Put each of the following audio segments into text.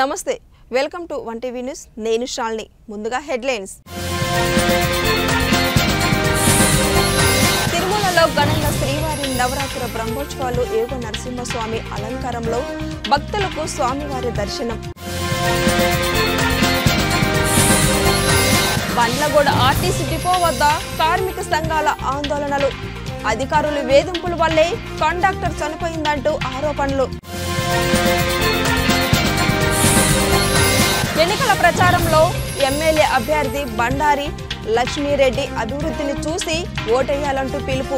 నమస్తే welcome to one TV news నేను షాల్ని ముందుగా హెడ్లైన్స్ తిరుమలలో ఘనంగా శ్రీవారి నవరాత్రి బ్రహ్మోత్సవాలు యోగ నరసింహస్వామి అలంకారంలో భక్తులకు స్వామివారి దర్శనం బండ్లగూడ ఆర్టీసీ డిపో వద్ద కార్మిక సంఘాల ఆందోళనలు అధికారులు వేధింపుల వల్లే కండక్టర్ చనిపోయిందంటూ ఆరోపణలు ఎన్నికల ప్రచారంలో ఎమ్మెల్యే అభ్యర్థి బండారి లక్ష్మీరెడ్డి అభివృద్ధిని చూసి ఓటేయాలంటూ పిలుపు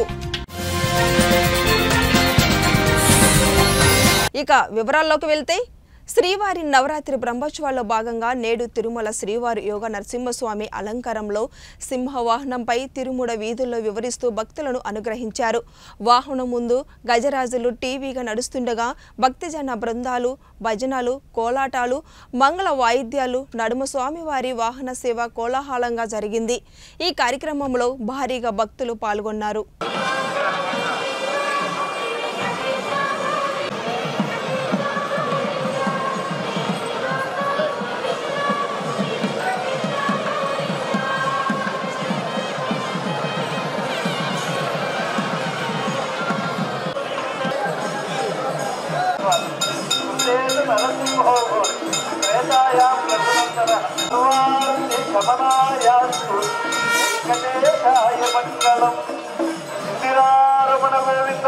ఇక వివరాల్లోకి వెళ్తే శ్రీవారి నవరాత్రి బ్రహ్మోత్సవాల్లో భాగంగా నేడు తిరుమల శ్రీవారి యోగ నరసింహస్వామి అలంకారంలో సింహవాహనంపై తిరుముడ వీధుల్లో వివరిస్తూ భక్తులను అనుగ్రహించారు వాహనం ముందు గజరాజులు టీవీగా నడుస్తుండగా భక్తిజన బృందాలు భజనలు కోలాటాలు మంగళ వాయిద్యాలు నడుమ స్వామివారి వాహన సేవ కోలాహలంగా జరిగింది ఈ కార్యక్రమంలో భారీగా భక్తులు పాల్గొన్నారు మంగళం ఇందిరారమణ గోవింద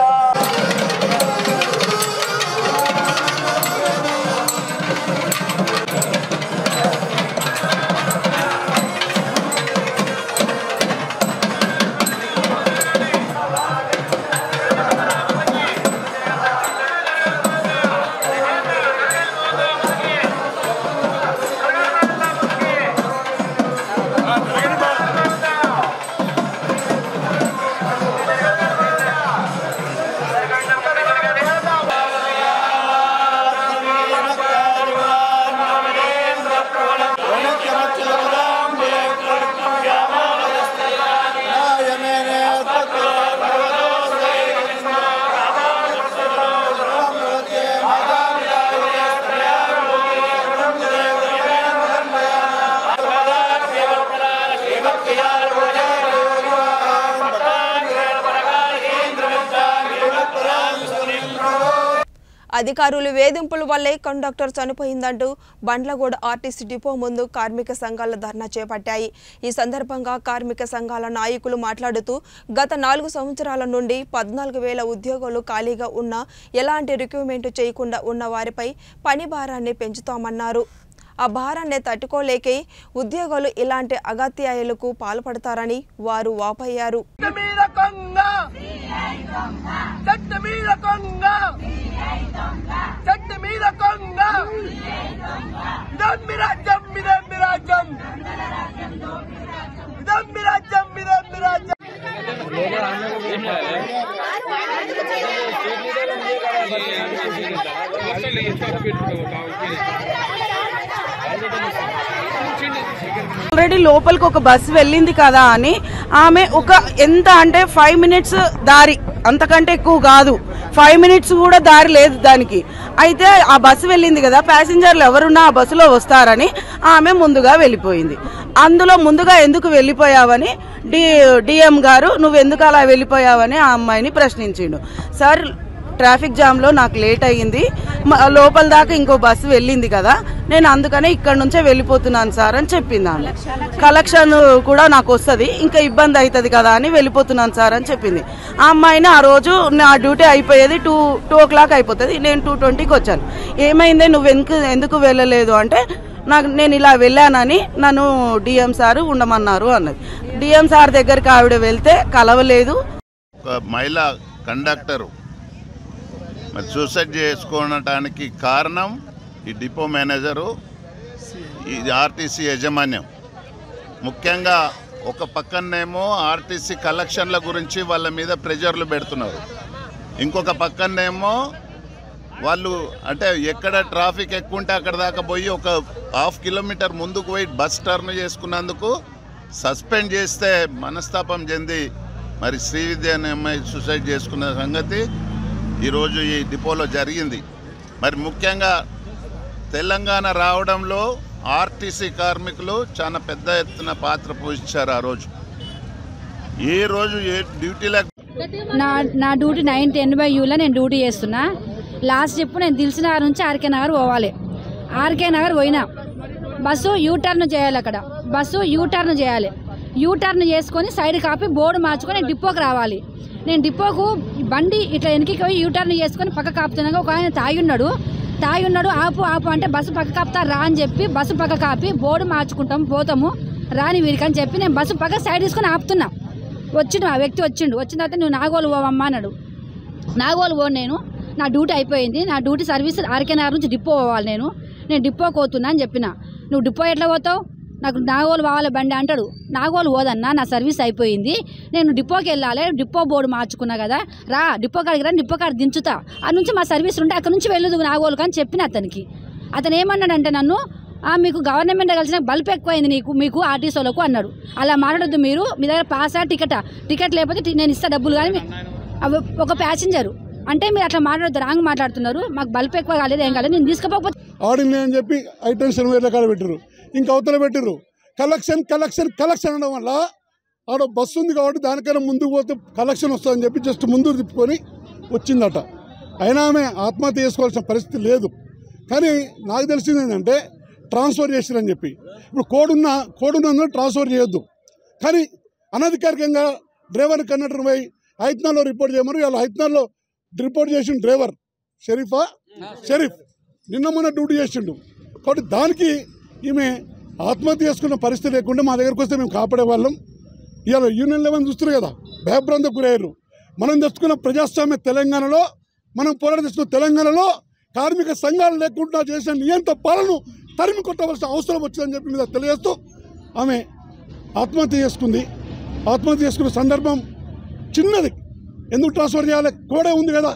అధికారులు వేధింపుల వల్లే కండక్టర్ చనిపోయిందంటూ బండ్లగూడ ఆర్టీసీ డిపో ముందు కార్మిక సంఘాల ధర్నా చేపట్టాయి ఈ సందర్భంగా కార్మిక సంఘాల నాయకులు మాట్లాడుతూ గత నాలుగు సంవత్సరాల నుండి పద్నాలుగు వేల ఉద్యోగాలు ఖాళీగా ఉన్నా ఎలాంటి రిక్రూట్మెంట్ చేయకుండా ఉన్న వారిపై పని భారాన్ని పెంచుతామన్నారు ఆ భారాన్ని తట్టుకోలేకే ఉద్యోగులు ఇలాంటి అగత్యాయులకు పాల్పడతారని వారు వాపోయారు చెట్టు మీద కొంగ చెట్టు మీద కొంగ చెట్టు మీద కొంగ దమ్మి రాజ్యం మిదమ్మి రాజ్యం దమ్మి రాజ్యం మిదమ్మి రాజ్యం ఆల్రెడీ లోపలికి ఒక బస్సు వెళ్ళింది కదా అని ఆమె ఒక ఎంత అంటే ఫైవ్ మినిట్స్ దారి అంతకంటే ఎక్కువ కాదు ఫైవ్ మినిట్స్ కూడా దారి లేదు దానికి అయితే ఆ బస్సు వెళ్ళింది కదా ప్యాసింజర్లు ఎవరున్నా ఆ బస్సులో వస్తారని ఆమె ముందుగా వెళ్ళిపోయింది అందులో ముందుగా ఎందుకు వెళ్ళిపోయావని డి డిఎం గారు నువ్వు ఎందుకు అలా వెళ్ళిపోయావని ఆ అమ్మాయిని ప్రశ్నించిండు సార్ ట్రాఫిక్ జామ్ లో నాకు లేట్ అయ్యింది మ- లోపల దాకా ఇంకో బస్సు వెళ్ళింది కదా నేను అందుకనే ఇక్కడ నుంచే వెళ్ళిపోతున్నాను సార్ అని చెప్పింది ఆమె కలెక్షన్ కూడా నాకు వస్తుంది ఇంకా ఇబ్బంది అవుతుంది కదా అని వెళ్ళిపోతున్నాను సార్ అని చెప్పింది ఆ అమ్మాయిని ఆ రోజు నా డ్యూటీ అయిపోయేది టూ టూ ఓ క్లాక్ అయిపోతుంది నేను టూ ట్వంటీకి వచ్చాను ఏమైంది నువ్వు ఎందుకు ఎందుకు వెళ్ళలేదు అంటే నాకు నేను ఇలా వెళ్ళానని నన్ను డిఎం సార్ ఉండమన్నారు అన్నది డిఎం సార్ దగ్గరికి ఆవిడ వెళ్తే కలవలేదు ఒక మహిళా కండక్టరు మరి సూసైడ్ చేసుకోవడానికి కారణం ఈ డిపో మేనేజరు ఈ ఆర్టీసీ యాజమాన్యం ముఖ్యంగా ఒక పక్కనేమో ఆర్టీసీ కలెక్షన్ల గురించి వాళ్ళ మీద ప్రెజర్లు పెడుతున్నారు ఇంకొక పక్కనేమో వాళ్ళు అంటే ఎక్కడ ట్రాఫిక్ ఎక్కువ ఉంటే అక్కడ దాకా పోయి ఒక హాఫ్ కిలోమీటర్ ముందుకు పోయి బస్ టర్న్ చేసుకున్నందుకు సస్పెండ్ చేస్తే మనస్తాపం చెంది మరి శ్రీవిద్య అనే అమ్మాయి సూసైడ్ చేసుకున్న సంగతి ఈరోజు ఈ డిపోలో జరిగింది మరి ముఖ్యంగా తెలంగాణ రావడంలో ఆర్టీసీ కార్మికులు చాలా పెద్ద ఎత్తున పాత్ర పోషించారు ఆ రోజు ఏ రోజు ఏ డ్యూటీలకు నా నా డ్యూటీ నైన్ టెన్ బై యూలో నేను డ్యూటీ చేస్తున్నా లాస్ట్ చెప్పు నేను దిల్సినగర్ నుంచి ఆర్కే నగర్ పోవాలి ఆర్కే నగర్ పోయినా బస్సు యూటర్న్ చేయాలి అక్కడ బస్సు యూటర్న్ చేయాలి యూటర్న్ చేసుకొని సైడ్ కాపి బోర్డు మార్చుకొని నేను డిపోకి రావాలి నేను డిపోకు బండి ఇట్లా వెనక్కి పోయి యూటర్న్ చేసుకొని పక్క కాపుతున్నాగా ఒక ఆయన తాగి ఉన్నాడు తాగి ఉన్నాడు ఆపు ఆపు అంటే బస్సు పక్క కాపుతా రా అని చెప్పి బస్సు పక్క కాపి బోర్డు మార్చుకుంటాం పోతాము రాని వీరికి అని చెప్పి నేను బస్సు పక్క సైడ్ తీసుకొని ఆపుతున్నా వచ్చిండు ఆ వ్యక్తి వచ్చిండు వచ్చిన తర్వాత నువ్వు నాగోలు పోవమ్మా అన్నాడు నాగోలు పోను నేను నా డ్యూటీ అయిపోయింది నా డ్యూటీ సర్వీస్ ఆర్కే నగర్ నుంచి డిపో పోవాలి నేను నేను డిపో పోతున్నా అని చెప్పిన నువ్వు డిపో ఎట్లా పోతావు నాకు నాగోలు పోవాలి బండి అంటాడు నాగోలు పోదన్నా నా సర్వీస్ అయిపోయింది నేను డిపోకి వెళ్ళాలి డిపో బోర్డు మార్చుకున్నా కదా రా డిపో కాడికి రా డిపో కాడ దించుతా ఆ నుంచి మా సర్వీస్ ఉంటే అక్కడ నుంచి వెళ్ళదు నాగోలు కానీ చెప్పిన అతనికి అతను ఏమన్నాడంటే నన్ను "ఆ, మీకు గవర్నమెంట్ కలిసిన బల్బ్ ఎక్కువైంది నీకు మీకు ఆర్టీసీలకు అన్నాడు అలా మాట్లాడొద్దు మీరు మీ దగ్గర పాసా టికెటా టికెట్ లేకపోతే టి- నేను ఇస్తా డబ్బులు కానీ మీ- అవి ఒక ప్యాసింజరు అంటే మీరు అట్లా మాట్లాడద్దు రాంగ్ మాట్లాడుతున్నారు మాకు బల్బ్ ఎక్కువ కాలేదు ఏం కాలేదు నేను తీసుకుపోకపోతే ఆడింది అని చెప్పి హైటెన్షన్ వేర్ల కాడ పెట్టిర్రు ఇంకా అవతల పెట్టిర్రు కలెక్షన్ కలెక్షన్ కలెక్షన్ అనడం వల్ల ఆడ బస్సు ఉంది కాబట్టి దానికైనా ముందుకు పోతే కలెక్షన్ వస్తుందని చెప్పి జస్ట్ ముందు తిప్పుకొని వచ్చిందట అయినా ఆమె ఆత్మహత్య చేసుకోవాల్సిన పరిస్థితి లేదు కానీ నాకు తెలిసింది ఏంటంటే ట్రాన్స్ఫర్ చేసిరని చెప్పి ఇప్పుడు కోడ్ ఉన్న కోడ్ ఉన్నందుకు ట్రాన్స్ఫర్ చేయొద్దు కానీ అనధికారికంగా డ్రైవర్ కండక్టర్ పోయి హైత్నాల్లో రిపోర్ట్ చేయమని వాళ్ళు హైత్నాల్లో రిపోర్ట్ చేసిన డ్రైవర్ షరీఫా షరీఫ్ నిన్న మొన్న డ్యూటీ చేసిండు కాబట్టి దానికి ఈమె ఆత్మహత్య చేసుకున్న పరిస్థితి లేకుండా మా దగ్గరకు వస్తే మేము కాపాడే వాళ్ళం ఇవాళ యూనియన్ లెవెన్ చూస్తున్నారు కదా భయభ్రాంతకు గురయ్యారు మనం తెచ్చుకున్న ప్రజాస్వామ్య తెలంగాణలో మనం పోరాటం తెచ్చుకున్న తెలంగాణలో కార్మిక సంఘాలు లేకుండా చేసిన నియంత పాలన తరిమి కొట్టవలసిన అవసరం వచ్చిందని చెప్పి మీద తెలియజేస్తూ ఆమె ఆత్మహత్య చేసుకుంది ఆత్మహత్య చేసుకున్న సందర్భం చిన్నది ఎందుకు ట్రాన్స్ఫర్ చేయాలి కోడే ఉంది కదా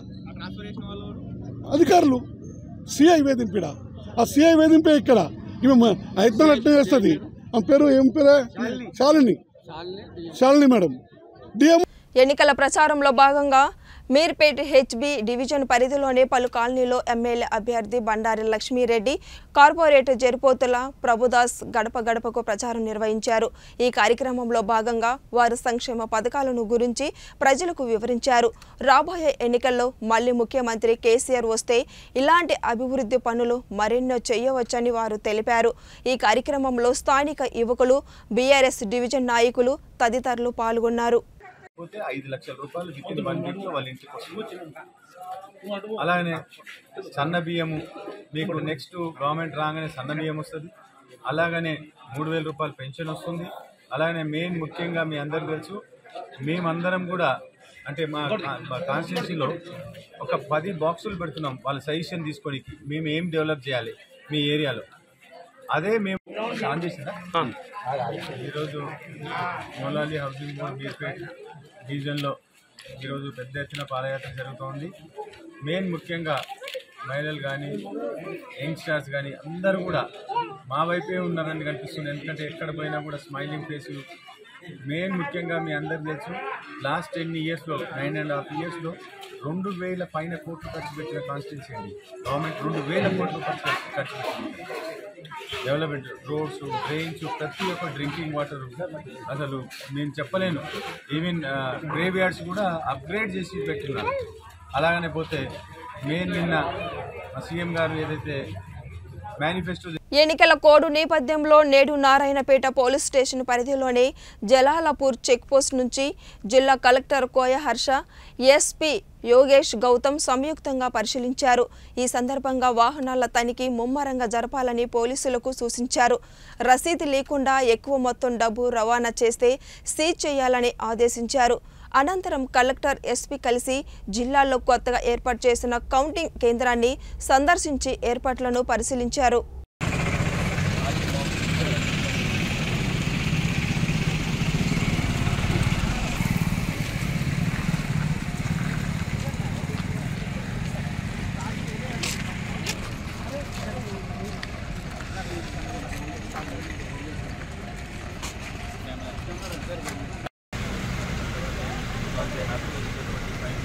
అధికారులు సిఐ వేధింపిడ ఆ సిఐ వేధింపే ఇక్కడ ఈమె ఐదు అట్లా చేస్తుంది ఆ పేరు ఏం పేరే శాలిని శాలిని మేడం డిఎం ఎన్నికల ప్రచారంలో భాగంగా మీర్పేట్ హెచ్బి డివిజన్ పరిధిలోని పలు కాలనీలో ఎమ్మెల్యే అభ్యర్థి బండారి లక్ష్మీరెడ్డి కార్పొరేటర్ జరిపోతుల ప్రభుదాస్ గడప గడపకు ప్రచారం నిర్వహించారు ఈ కార్యక్రమంలో భాగంగా వారు సంక్షేమ పథకాలను గురించి ప్రజలకు వివరించారు రాబోయే ఎన్నికల్లో మళ్లీ ముఖ్యమంత్రి కేసీఆర్ వస్తే ఇలాంటి అభివృద్ధి పనులు మరెన్నో చేయవచ్చని వారు తెలిపారు ఈ కార్యక్రమంలో స్థానిక యువకులు బీఆర్ఎస్ డివిజన్ నాయకులు తదితరులు పాల్గొన్నారు పోతే ఐదు లక్షల రూపాయలు విత్ ఇన్ వన్ వీక్లో వాళ్ళ ఇంటికి వస్తుంది అలానే సన్న బియ్యము మీకు నెక్స్ట్ గవర్నమెంట్ రాగానే సన్న బియ్యం వస్తుంది అలాగనే మూడు వేల రూపాయలు పెన్షన్ వస్తుంది అలాగనే మెయిన్ ముఖ్యంగా మీ అందరికి తెలుసు మేమందరం కూడా అంటే మా మా కాన్స్టిట్యున్సీలో ఒక పది బాక్సులు పెడుతున్నాం వాళ్ళ సజెషన్ తీసుకోనికి మేము ఏం డెవలప్ చేయాలి మీ ఏరియాలో అదే మేము ఆన్ చేసిందా ఈరోజు మొలాలి హౌసింగ్ బోర్డ్ బీర్పేట్ డివిజన్లో ఈరోజు పెద్ద ఎత్తున పాదయాత్ర జరుగుతోంది మెయిన్ ముఖ్యంగా మహిళలు కానీ యంగ్స్టర్స్ కానీ అందరూ కూడా మా వైపే ఉన్నారని కనిపిస్తుంది ఎందుకంటే ఎక్కడ పోయినా కూడా స్మైలింగ్ ఫేసులు మెయిన్ ముఖ్యంగా మీ అందరికి తెలుసు లాస్ట్ టెన్ ఇయర్స్లో నైన్ అండ్ హాఫ్ ఇయర్స్లో రెండు వేల పైన కోట్లు ఖర్చు పెట్టిన కాన్స్టిట్యున్సీ అండి గవర్నమెంట్ రెండు వేల కోట్లు ఖర్చు ఖర్చు పెట్టింది డెవలప్మెంట్ రోడ్స్ డ్రైన్స్ ప్రతి ఒక్క డ్రింకింగ్ వాటర్ అసలు నేను చెప్పలేను ఈవెన్ గ్రేవ్ యార్డ్స్ కూడా అప్గ్రేడ్ చేసి పెట్టినారు అలాగనే పోతే మెయిన్ నిన్న మా సీఎం గారు ఏదైతే మేనిఫెస్టో ఎన్నికల కోడ్ నేపథ్యంలో నేడు నారాయణపేట పోలీస్ స్టేషన్ పరిధిలోని జలాలపూర్ చెక్ పోస్ట్ నుంచి జిల్లా కలెక్టర్ కోయ హర్ష ఎస్పీ యోగేష్ గౌతమ్ సంయుక్తంగా పరిశీలించారు ఈ సందర్భంగా వాహనాల తనిఖీ ముమ్మరంగా జరపాలని పోలీసులకు సూచించారు రసీదు లేకుండా ఎక్కువ మొత్తం డబ్బు రవాణా చేస్తే సీజ్ చేయాలని ఆదేశించారు అనంతరం కలెక్టర్ ఎస్పీ కలిసి జిల్లాలో కొత్తగా ఏర్పాటు చేసిన కౌంటింగ్ కేంద్రాన్ని సందర్శించి ఏర్పాట్లను పరిశీలించారు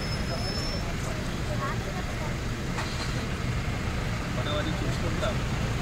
మనం అది చూసుకుంటాం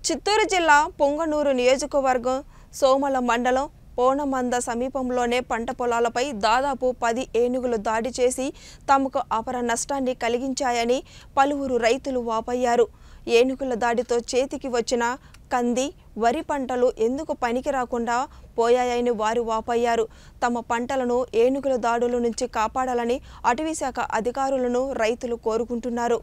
చిత్తూరు జిల్లా పొంగనూరు నియోజకవర్గం సోమల మండలం పోనమంద సమీపంలోనే పంట పొలాలపై దాదాపు పది ఏనుగులు దాడి చేసి తమకు అపర నష్టాన్ని కలిగించాయని పలువురు రైతులు వాపయ్యారు ఏనుగుల దాడితో చేతికి వచ్చిన కంది వరి పంటలు ఎందుకు పనికి రాకుండా పోయాయని వారు వాపయ్యారు తమ పంటలను ఏనుగుల దాడుల నుంచి కాపాడాలని అటవీశాఖ అధికారులను రైతులు కోరుకుంటున్నారు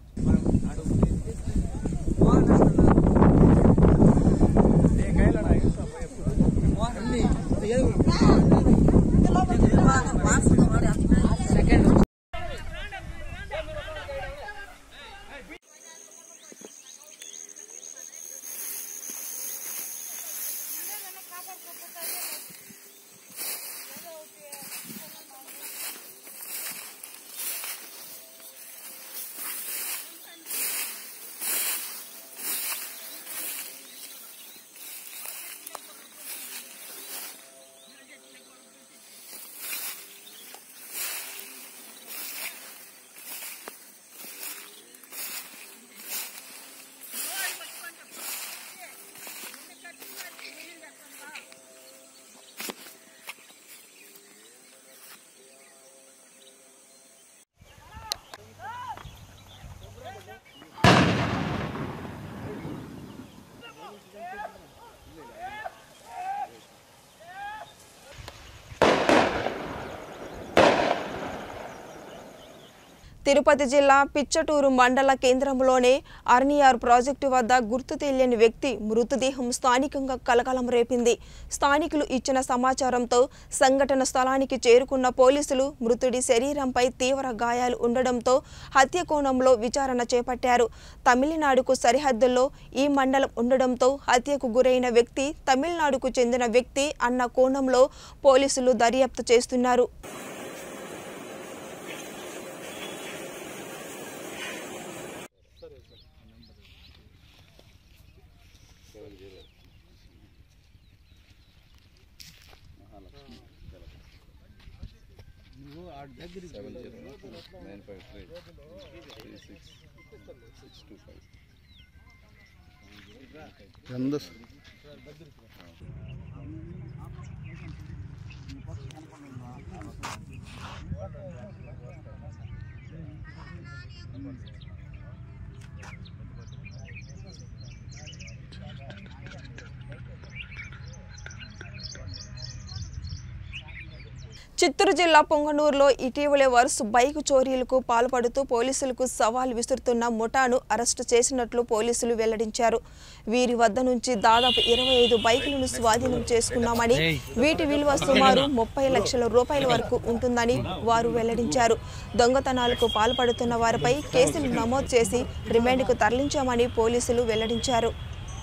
తిరుపతి జిల్లా పిచ్చటూరు మండల కేంద్రంలోనే అర్నియార్ ప్రాజెక్టు వద్ద గుర్తు తెలియని వ్యక్తి మృతదేహం స్థానికంగా కలకలం రేపింది స్థానికులు ఇచ్చిన సమాచారంతో సంఘటన స్థలానికి చేరుకున్న పోలీసులు మృతుడి శరీరంపై తీవ్ర గాయాలు ఉండడంతో హత్య కోణంలో విచారణ చేపట్టారు తమిళనాడుకు సరిహద్దుల్లో ఈ మండలం ఉండడంతో హత్యకు గురైన వ్యక్తి తమిళనాడుకు చెందిన వ్యక్తి అన్న కోణంలో పోలీసులు దర్యాప్తు చేస్తున్నారు చిత్తూరు జిల్లా పొంగనూరులో ఇటీవలే వరుస బైక్ చోరీలకు పాల్పడుతూ పోలీసులకు సవాల్ విసురుతున్న ముఠాను అరెస్టు చేసినట్లు పోలీసులు వెల్లడించారు వీరి వద్ద నుంచి దాదాపు ఇరవై ఐదు బైకులను స్వాధీనం చేసుకున్నామని వీటి విలువ సుమారు ముప్పై లక్షల రూపాయల వరకు ఉంటుందని వారు వెల్లడించారు దొంగతనాలకు పాల్పడుతున్న వారిపై కేసులు నమోదు చేసి రిమాండ్కు తరలించామని పోలీసులు వెల్లడించారు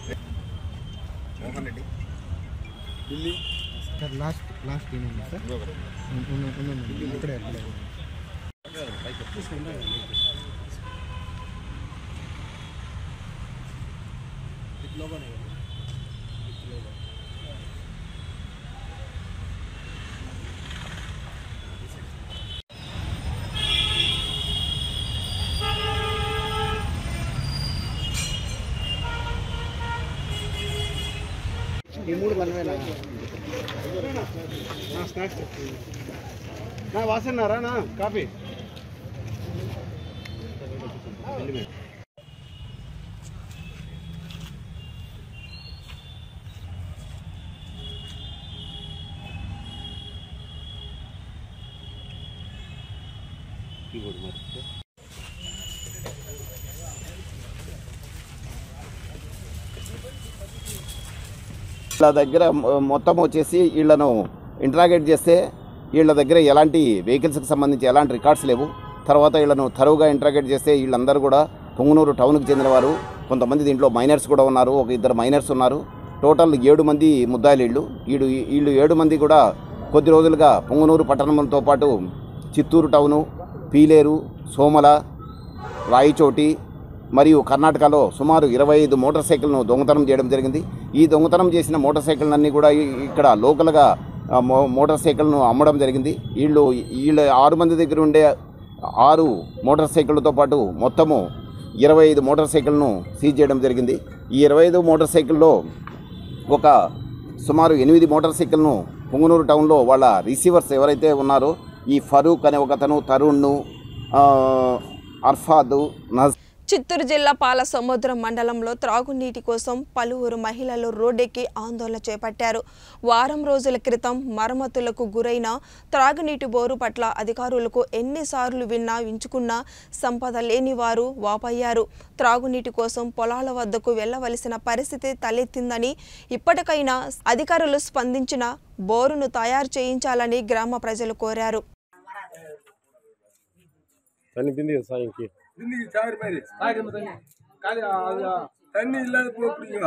ఈ మూడు మనమేనా స్నాక్స్ నా వాసన్నారా నా కాఫీ వీళ్ళ దగ్గర మొ- మొత్తం వచ్చేసి వీళ్ళను ఇంట్రాగేట్ చేస్తే వీళ్ళ దగ్గర ఎలాంటి వెహికల్స్కి సంబంధించి ఎలాంటి రికార్డ్స్ లేవు తర్వాత వీళ్ళను తరువుగా ఇంట్రాగేట్ చేస్తే వీళ్ళందరూ కూడా పొంగునూరు టౌన్కి చెందినవారు కొంతమంది దీంట్లో మైనర్స్ కూడా ఉన్నారు ఒక ఇద్దరు మైనర్స్ ఉన్నారు టోటల్ ఏడు మంది ముద్దాయిలు వీళ్ళు వీళ్ళు వీళ్ళు ఏడు మంది కూడా కొద్ది రోజులుగా పొంగునూరు పట్టణంతో పాటు చిత్తూరు టౌను పీలేరు సోమల రాయిచోటి మరియు కర్ణాటకలో సుమారు ఇరవై ఐదు మోటార్ సైకిల్ను దొంగతనం చేయడం జరిగింది ఈ దొంగతనం చేసిన మోటార్ సైకిళ్ళన్నీ కూడా ఈ- ఇక్కడ లోకల్గా ఆ, మో మోటార్ సైకిల్ను అమ్మడం జరిగింది వీళ్ళు వీళ్ళ ఆరు మంది దగ్గర ఉండే ఆరు మోటార్ సైకిళ్ళతో పాటు మొత్తము ఇరవై ఐదు మోటార్ సైకిల్ను సీజ్ చేయడం జరిగింది ఈ ఇరవై ఐదు మోటార్ సైకిల్లో ఒక సుమారు ఎనిమిది మోటార్ సైకిల్ను పుంగనూరు టౌన్లో వాళ్ళ రిసీవర్స్ ఎవరైతే ఉన్నారో ఈ ఫరూక్ అనే ఒకతను తరుణ్ను ఆ, అర్ఫాద్ నజ్ చిత్తూరు జిల్లా పాల సముద్రం మండలంలో త్రాగునీటి కోసం పలువురు మహిళలు రోడ్డెక్కి ఆందోళన చేపట్టారు వారం రోజుల క్రితం మరమ్మతులకు గురైన త్రాగునీటి బోరు పట్ల అధికారులకు ఎన్నిసార్లు విన్నా వించుకున్నా సంపద లేని వారు వాపయ్యారు త్రాగునీటి కోసం పొలాల వద్దకు వెళ్లవలసిన పరిస్థితి తలెత్తిందని ఇప్పటికైనా అధికారులు స్పందించిన బోరును తయారు చేయించాలని గ్రామ ప్రజలు కోరారు తన్ని బింది సాయంకి இன்னைக்கு சாறு மாதிரி தண்ணி இல்லாத போப்பீங்க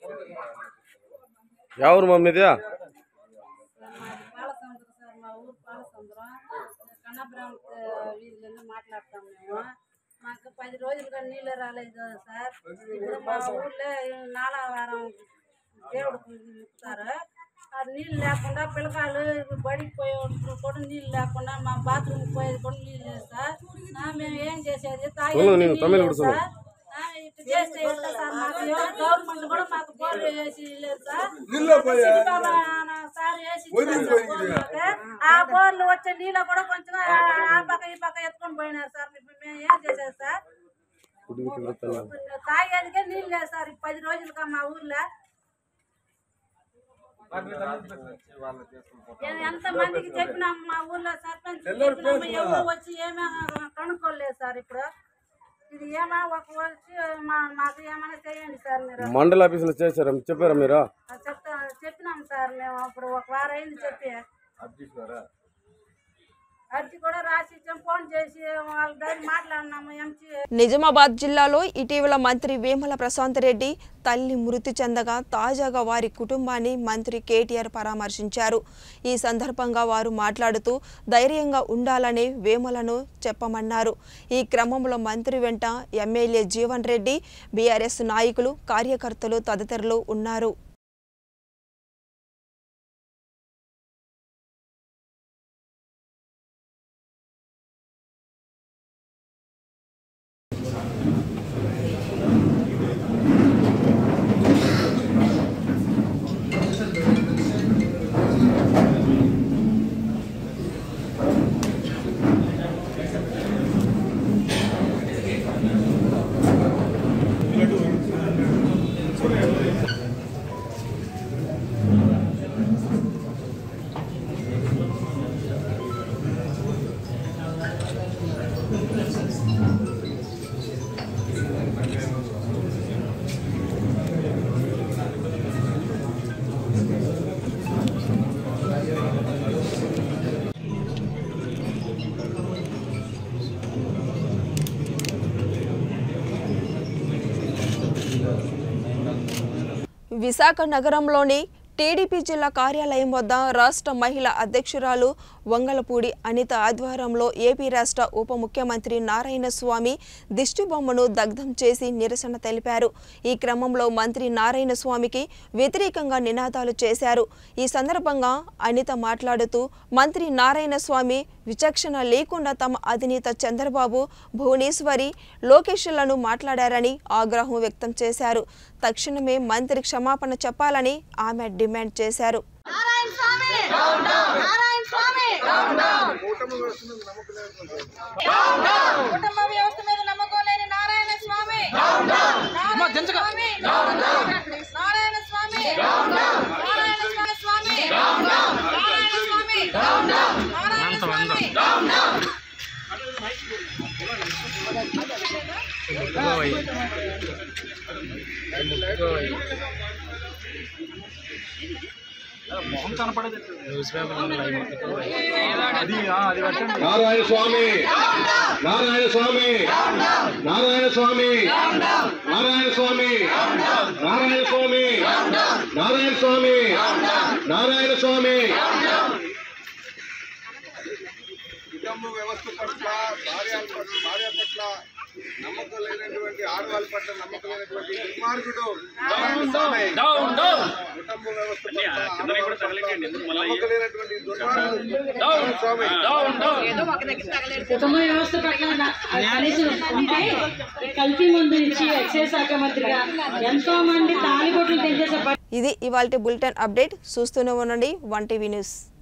ఎవరు మమ్మీ ఇది పాలసముద్రం సార్ మా ఊరు పాలసముద్రం కన్నపురం వీధిలో మాట్లాడతాం మేము మాకు పది రోజులుగా నీళ్ళు రాలేదు సార్ ఇప్పుడు మా ఊర్లో నాలా వారం దేవుడు ముక్కుతారు ఆ నీళ్ళు లేకుండా పిల్లకాయలు బడికి పోయేవాళ్ళు కూడా నీళ్ళు లేకుండా మా బాత్రూమ్ పోయేది కూడా నీళ్ళు లేదు సార్ ఆ, మేము ఏం చేసేది తాగేది తమిళ్ నేను నీళ్ళు తమిళ్ లేదు కొడుతున్నా. సార్ ఆ, ఇట్లా చేస్తే ఎట్లా సార్ మాకు ఎవరు గవర్నమెంట్ కూడా మాకు బోర్ వేసి లేదు సార్ నీళ్ళు పోయా? సిరిబాబా సార్ వేసి ఇచ్చారు సార్ బోర్లు మాకు. ఆ బోర్లు వచ్చే నీళ్ళు కూడా కొంచెం ఆ- ఆ పక్క ఈ పక్క ఎత్తుకొని పోయినారు సార్ ఇప్పుడు మేము ఏం చేసేది సార్ తాగేదికే నీళ్ళు లేదు సార్ ఈ పది రోజులుగా మా ఊర్లో ఏ- ఎంత మందికి చెప్పినాము మా ఊర్లో సర్పంచ్ చెప్పినాము ఎవరు వచ్చి ఏమీ కనుక్కోలేదు సార్ ఇప్పుడు ఇది ఏమో ఒక వచ్చి మా మాకు ఏమైనా చేయండి సార్ మీరు మండల ఆఫీసులో చేశారా చెప్పారా మీరు ఆ చెప్తా చెప్పినాం సార్ మేము అప్పుడు ఒక వారం అయింది చెప్పి అర్జీ కూడా రాసి ఇచ్చాం ఫోన్ చేసి వాళ్ళ దగ్గర మాట్లాడినాము ఎంచి నిజామాబాద్ జిల్లాలో ఇటీవల మంత్రి వేముల ప్రశాంత్ రెడ్డి తల్లి మృతి చెందగా తాజాగా వారి కుటుంబాన్ని మంత్రి కేటీఆర్ పరామర్శించారు ఈ సందర్భంగా వారు మాట్లాడుతూ ధైర్యంగా ఉండాలని వేములను చెప్పమన్నారు ఈ క్రమంలో మంత్రి వెంట ఎమ్మెల్యే జీవన్ రెడ్డి బీఆర్ఎస్ నాయకులు కార్యకర్తలు తదితరులు ఉన్నారు విశాఖ నగరంలోని టీడీపీ జిల్లా కార్యాలయం వద్ద రాష్ట్ర మహిళా అధ్యక్షురాలు వంగలపూడి అనిత ఆధ్వర్యంలో ఏపీ రాష్ట్ర ఉప ముఖ్యమంత్రి నారాయణ స్వామి దిష్టిబొమ్మను దగ్ధం చేసి నిరసన తెలిపారు ఈ క్రమంలో మంత్రి నారాయణ స్వామికి వ్యతిరేకంగా నినాదాలు చేశారు ఈ సందర్భంగా అనిత మాట్లాడుతూ మంత్రి నారాయణ స్వామి విచక్షణ లేకుండా తమ అధినేత చంద్రబాబు భువనేశ్వరి లోకేష్లను మాట్లాడారని ఆగ్రహం వ్యక్తం చేశారు తక్షణమే మంత్రి క్షమాపణ చెప్పాలని ఆమె డిమాండ్ చేశారు కుటుంబ వ్యవస్థ మీద నమ్మకం లేని నారాయణ స్వామి నారాయణ స్వామి నారాయణ స్వామి నారాయణ స్వామి స్వామి నారాయణ స్వామి నారాయణ స్వామి నారాయణ స్వామి నారాయణ స్వామి నారాయణ స్వామి నారాయణ స్వామి నారాయణ స్వామి నారాయణ స్వామి నారాయణ స్వామి కుటుంబ వ్యవస్థ పట్ల భార్య పట్ల భార్య పట్ల నమ్మకం లేనటువంటి ఆడవాళ్ళ పట్ల నమ్మకం లేనటువంటి దుర్మార్గుడు కుటుంబ వ్యవస్థ పట్ల నమ్మకం లేనటువంటి దుర్మార్గుడు స్వామి కుటుంబ వ్యవస్థ పట్ల నా- కనీసం ఉంటే కల్తీ మందు ఇచ్చి ఎక్సైజ్ శాఖ మంత్రిగా ఎంతో మంది తాలిబొట్లు తెంచేసే ఇది ఇవాళ బులెటిన్ అప్డేట్ చూస్తూనే ఉండండి వన్ టీవీ న్యూస్